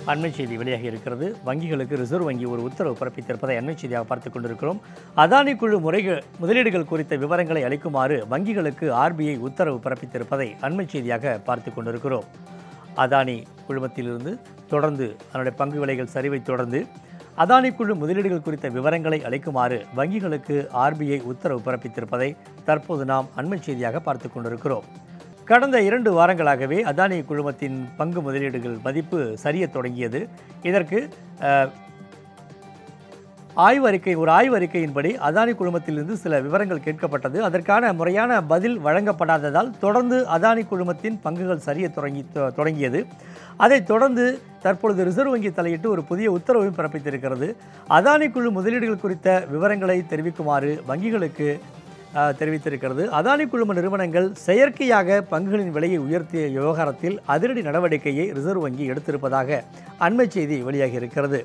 அண்மை செய்தி வெளியாகி இருக்கிறது வங்கிகளுக்கு ரிசர்வ் வங்கி ஒரு உத்தரவு பிறப்பித்திருப்பதை அண்மை செய்தியாக பார்த்துக் கொண்டிருக்கிறோம் அதானி குழு முறைகள் முதலீடுகள் குறித்த விவரங்களை அளிக்குமாறு வங்கிகளுக்கு ஆர்பிஐ உத்தரவு பிறப்பித்திருப்பதை அண்மை செய்தியாக பார்த்துக் கொண்டிருக்கிறோம் அதானி குழுமத்திலிருந்து தொடர்ந்து அதனுடைய பங்கு விலைகள் சரிவை தொடர்ந்து அதானி குழு முதலீடுகள் குறித்த விவரங்களை அளிக்குமாறு வங்கிகளுக்கு ஆர்பிஐ உத்தரவு பிறப்பித்திருப்பதை தற்போது நாம் அண்மை செய்தியாக பார்த்துக் கொண்டிருக்கிறோம் கடந்த இரண்டு வாரங்களாகவே அதானி குழுமத்தின் பங்கு முதலீடுகள் மதிப்பு சரியத் தொடங்கியது இதற்கு அஹ், ஆய்வறிக்கை ஒரு ஆய்வறிக்கையின்படி அதானி குழுமத்திலிருந்து சில விவரங்கள் கேட்கப்பட்டது அதற்கான முறையான பதில் வழங்கப்படாததால் தொடர்ந்து அதானி குழுமத்தின் பங்குகள் சரியத் தொடங்கி தொ- தொடங்கியது அதைத் தொடர்ந்து தற்பொழுது ரிசர்வ் வங்கி தலையிட்டு ஒரு புதிய உத்தரவையும் பிறப்பித்திருக்கிறது அதானி குழு முதலீடுகள் குறித்த விவரங்களை தெரிவிக்குமாறு வங்கிகளுக்கு அஹ், தெரிவித்திருக்கிறது அதானி குழும நிறுவனங்கள் செயற்கையாக பங்குகளின் விலையை உயர்த்திய விவகாரத்தில் அதிரடி நடவடிக்கையை ரிசர்வ் வங்கி எடுத்திருப்பதாக அண்மை செய்தி வெளியாகி இருக்கிறது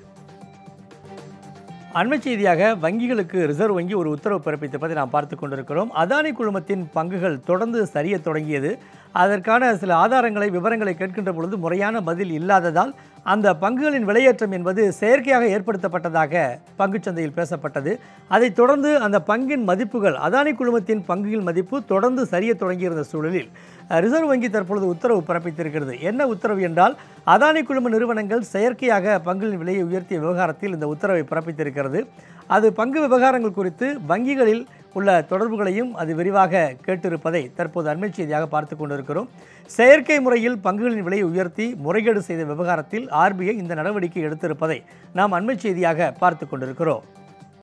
அண்மை செய்தியாக வங்கிகளுக்கு ரிசர்வ் வங்கி ஒரு உத்தரவு பிறப்பித்திருப்பதை நாம் பார்த்து கொண்டிருக்கிறோம் அதானி குழுமத்தின் பங்குகள் தொடர்ந்து சரியத் தொடங்கியது அதற்கான சில ஆதாரங்களை விவரங்களை கேட்கின்ற பொழுது முறையான பதில் இல்லாததால் அந்த பங்குகளின் விலையேற்றம் என்பது செயற்கையாக ஏற்படுத்தப்பட்டதாக பங்குச்சந்தையில் பேசப்பட்டது அதைத் தொடர்ந்து அந்த பங்கின் மதிப்புகள் அதானி குழுமத்தின் பங்குகள் மதிப்பு தொடர்ந்து சரியத் தொடங்கியிருந்த சூழலில் அஹ், ரிசர்வ் வங்கி தற்பொழுது உத்தரவு பிறப்பித்திருக்கிறது என்ன உத்தரவு என்றால் அதானி குழும நிறுவனங்கள் செயற்கையாக பங்குகளின் விலையை உயர்த்திய விவகாரத்தில் இந்த உத்தரவை பிறப்பித்திருக்கிறது அது பங்கு விவகாரங்கள் குறித்து வங்கிகளில் உள்ள தொடர்புகளையும் அது விரிவாக கேட்டிருப்பதை தற்போது அண்மை செய்தியாக பார்த்து கொண்டிருக்கிறோம் செயற்கை முறையில் பங்குகளின் விலையை உயர்த்தி முறைகேடு செய்த விவகாரத்தில் ஆர்பிஐ இந்த நடவடிக்கை எடுத்திருப்பதை நாம் அண்மை செய்தியாக பார்த்து கொண்டிருக்கிறோம்